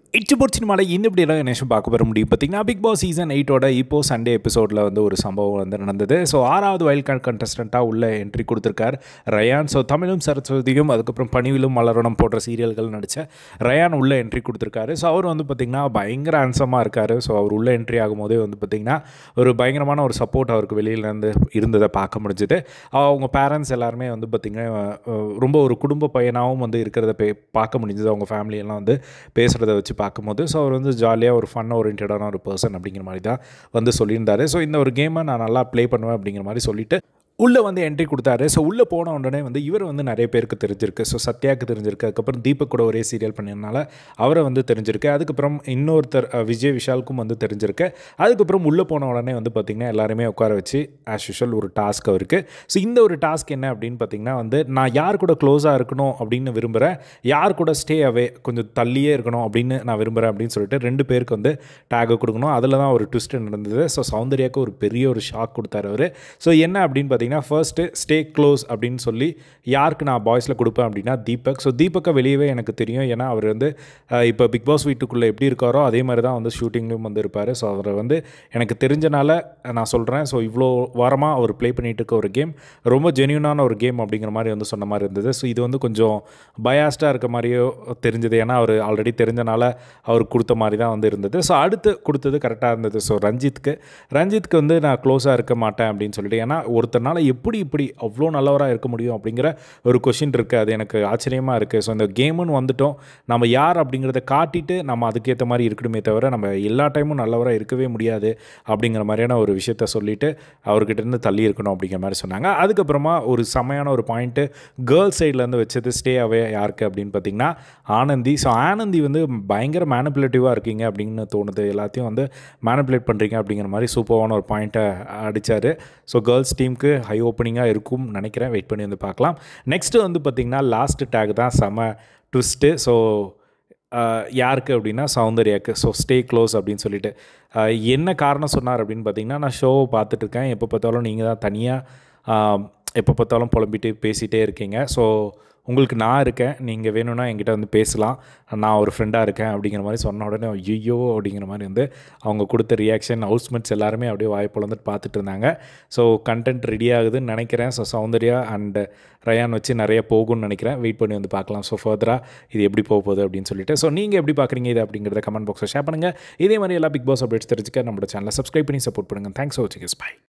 இச்சுபோட் சினிமாவில் இந்த இப்படியெல்லாம் என்ன பார்க்க வர முடியும் பார்த்தீங்கன்னா பிக் பாஸ் சீசன் எயிட்டோட இப்போ சண்டே எபிசோடில் வந்து ஒரு சம்பவம் வந்து நடந்தது ஸோ ஆறாவது வைல்ட் கார்டு கண்டஸ்டண்ட்டாக உள்ள என்ட்ரி கொடுத்துருக்கார் ரயான் ஸோ தமிழும் சரஸ்வதியும் அதுக்கப்புறம் பணிவிலும் மலரணம் போன்ற சீரியல்கள் நடித்த ரயான் உள்ள என்ட்ரி கொடுத்துருக்காரு ஸோ அவர் வந்து பார்த்திங்கன்னா பயங்கர அன்சமாக இருக்கார் ஸோ அவர் உள்ள என்ட்ரி ஆகும்போதே வந்து பார்த்திங்கன்னா ஒரு பயங்கரமான ஒரு சப்போர்ட் அவருக்கு வெளியிலேருந்து இருந்ததை பார்க்க முடிஞ்சுது அவங்க பேரண்ட்ஸ் எல்லாருமே வந்து பார்த்திங்கன்னா அஹ், ரொம்ப ஒரு குடும்ப பையனாகவும் வந்து இருக்கிறத பே பார்க்க முடிஞ்சது அவங்க ஃபேமிலியெல்லாம் வந்து பேசுகிறத வச்சு பார்க்கும்போது ஸோ அவர் வந்து ஜாலியாக ஒரு ஃபன் ஓரியன்டான ஒரு பர்சன் அப்படிங்கிற மாதிரி தான் வந்து சொல்லியிருந்தாரு ஸோ இந்த ஒரு கேமை நான் நல்லா ப்ளே பண்ணுவேன் அப்படிங்கிற மாதிரி சொல்லிட்டு உள்ளே வந்து என்ட்ரி கொடுத்தாரு ஸோ உள்ளே போன உடனே வந்து இவர் வந்து நிறைய பேருக்கு தெரிஞ்சிருக்கு ஸோ சத்யாவுக்கு தெரிஞ்சிருக்கு அதுக்கப்புறம் தீபக் கூட ஒரே சீரியல் பண்ணியிருந்தால அவரை வந்து தெரிஞ்சிருக்கு அதுக்கப்புறம் இன்னொருத்தர் அஹ், விஜய் விஷாலுக்கும் வந்து தெரிஞ்சிருக்கு அதுக்கப்புறம் உள்ளே போன உடனே வந்து பார்த்திங்கன்னா எல்லாருமே உட்கார வச்சு ஆஸ் யூஷுவல் ஒரு டாஸ்க் அவருக்கு ஸோ இந்த ஒரு டாஸ்க் என்ன அப்படின்னு பார்த்தீங்கன்னா வந்து நான் யார் கூட க்ளோஸாக இருக்கணும் அப்படின்னு விரும்புகிறேன் யார் கூட ஸ்டே அவே கொஞ்சம் தள்ளியே இருக்கணும் அப்படின்னு நான் விரும்புகிறேன் அப்படின்னு சொல்லிட்டு ரெண்டு பேருக்கு வந்து டேகை கொடுக்கணும் அதில் தான் ஒரு ட்விஸ்ட் நடந்தது ஸோ சௌந்தர்யாவுக்கு ஒரு பெரிய ஒரு ஷாக் கொடுத்தாரு அவர் ஸோ என்ன அப்படின்னு பார்த்தீங்கன்னா ஃபர்ஸ்ட்டு ஸ்டே க்ளோஸ் அப்படின்னு சொல்லி யாருக்கு நான் பாய்ஸில் கொடுப்பேன் அப்படின்னா தீபக் ஸோ தீபக்கை வெளியவே எனக்கு தெரியும் ஏன்னா அவர் வந்து அஹ், இப்போ பிக் பாஸ் வீட்டுக்குள்ளே எப்படி இருக்காரோ அதே மாதிரி தான் வந்து ஷூட்டிங்லேயும் வந்து இருப்பார் ஸோ அவரை வந்து எனக்கு தெரிஞ்சனால நான் சொல்கிறேன் ஸோ இவ்வளோ வாரமாக அவர் ப்ளே பண்ணிட்டு இருக்க ஒரு கேம் ரொம்ப ஜென்யூனான ஒரு கேம் அப்படிங்கிற மாதிரி வந்து சொன்ன மாதிரி இருந்தது ஸோ இது வந்து கொஞ்சம் பயாஸ்டாக இருக்க மாதிரியோ தெரிஞ்சது ஏன்னா அவர் ஆல்ரெடி தெரிஞ்சனால அவர் கொடுத்த மாதிரி தான் வந்து இருந்தது ஸோ அடுத்து கொடுத்தது கரெக்டாக இருந்தது ஸோ ரஞ்சித்துக்கு ரஞ்சித்துக்கு வந்து நான் க்ளோஸாக இருக்க மாட்டேன் அப்படின்னு சொல்லிட்டு ஏன்னா ஒருத்தனால எப்படி இப்படி அவ்வளோ நல்லவராக இருக்க முடியும் அப்படிங்கிற ஒரு கொஷின் இருக்குது அது எனக்கு ஆச்சரியமாக இருக்குது ஸோ இந்த கேமுன்னு வந்துட்டோம் நம்ம யார் அப்படிங்கிறத காட்டிட்டு நம்ம அதுக்கேற்ற மாதிரி இருக்கணுமே தவிர நம்ம எல்லா டைமும் நல்லவராக இருக்கவே முடியாது அப்படிங்கிற மாதிரியான ஒரு விஷயத்த சொல்லிட்டு அவர்கிட்ட இருந்து தள்ளி இருக்கணும் அப்படிங்கிற மாதிரி சொன்னாங்க அதுக்கப்புறமா ஒரு செமையான ஒரு பாயிண்ட்டு கேர்ள்ஸ் சைட்லேருந்து வச்சது ஸ்டே அவே யாருக்கு அப்படின்னு பார்த்தீங்கன்னா ஆனந்தி ஸோ ஆனந்தி வந்து பயங்கர மேனிப்புலேட்டிவாக இருக்கீங்க அப்படின்னு தோணுது எல்லாத்தையும் வந்து மேனிப்புலேட் பண்ணுறீங்க அப்படிங்கிற மாதிரி சூப்பரான ஒரு பாயிண்ட்டை அடித்தார் ஸோ கேர்ள்ஸ் டீமுக்கு ஹை ஓப்பனிங்காக இருக்கும் நினைக்கிறேன் வெயிட் பண்ணி வந்து பார்க்கலாம் நெக்ஸ்ட்டு வந்து பார்த்திங்கன்னா லாஸ்ட் டேக் தான் செம ட்விஸ்ட்டு ஸோ யாருக்கு அப்படின்னா சௌந்தர்யாக்கு ஸோ ஸ்டே க்ளோஸ் அப்படின்னு சொல்லிட்டு அஹ், என்ன காரணம் சொன்னார் அப்படின்னு பார்த்தீங்கன்னா நான் ஷோவை பார்த்துட்டு இருக்கேன் எப்போ பார்த்தாலும் நீங்கள் தான் தனியாக எப்போ பார்த்தாலும் புலம்பிட்டு பேசிகிட்டே இருக்கீங்க ஸோ உங்களுக்கு நான் இருக்கேன் நீங்கள் வேணும்னா என்கிட்ட வந்து பேசலாம் நான் ஒரு ஃப்ரெண்டாக இருக்கேன் அப்படிங்கிற மாதிரி சொன்ன உடனே ஐயோ அப்படிங்கிற மாதிரி வந்து அவங்க கொடுத்த ரியாக்ஷன் ஹவுஸ்மெட்ஸ் எல்லாருமே அப்படியே வாய்ப்பு வந்துட்டு பார்த்துட்டு இருந்தாங்க ஸோ கண்டென்ட் ரெடி ஆகுதுன்னு நினைக்கிறேன் ஸோ சௌந்தர்யா அண்ட் ரயான் வச்சு நிறைய போகும்னு நினைக்கிறேன் வெயிட் பண்ணி வந்து பார்க்கலாம் ஸோ ஃபர்தராக இது எப்படி போக போகுது அப்படின்னு சொல்லிட்டு ஸோ நீங்கள் எப்படி பார்க்குறீங்க இது அப்படிங்கிறத கமெண்ட் பாக்ஸில் ஷேர் பண்ணுங்கள் இதே மாதிரி எல்லா பிக் பாஸ் அப்டேட்ஸ் தெரிஞ்சுக்க நம்மளோட சேனலை சப்ஸ்கிரைப் பண்ணி சப்போர்ட் பண்ணுங்கள் தேங்க்ஸ் ஃபார் வாட்சிங் பை